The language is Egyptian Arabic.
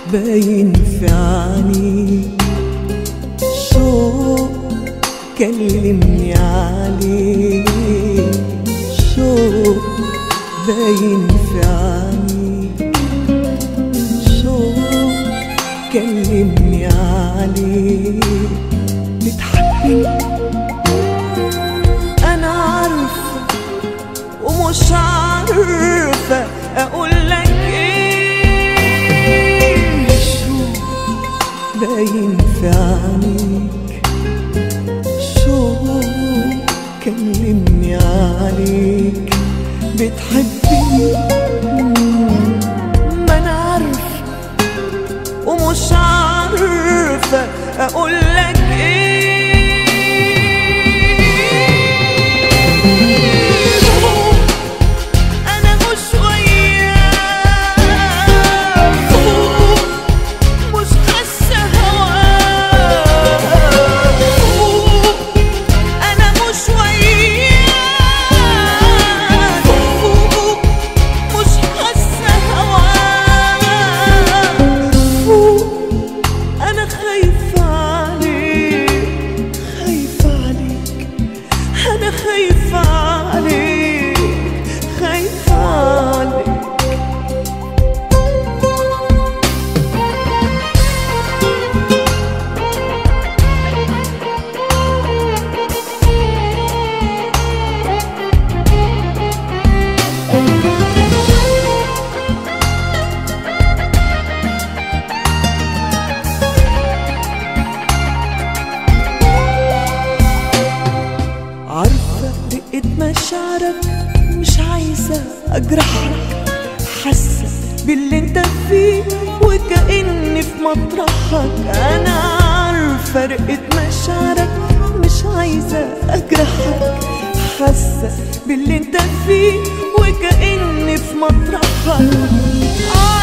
باين في عينيك شوق كلمني عليك شوق باين في عينيك شوق كلمني عليك بتحبني انا عارفه ومش عارفه اقول لك ايه شوق باين في عينيك شوق كلمني عليك بتحبني ما انا عارفه ومش عارفه اقول لك ايه انا مش وياك مش حاسه هواك انا مش وياك مش حاسه هواك انا خايفه عليك خايفه عليك انا خايفه عليك خايفه عليك عارفة دقة مشاعرك مش عايزة أجرحك حاسة باللي انت فيه وكأني في مطرحك أنا عارفة رقة مشاعرك مش عايزة أجرحك حاسة باللي انت فيه وكأني في مطرحك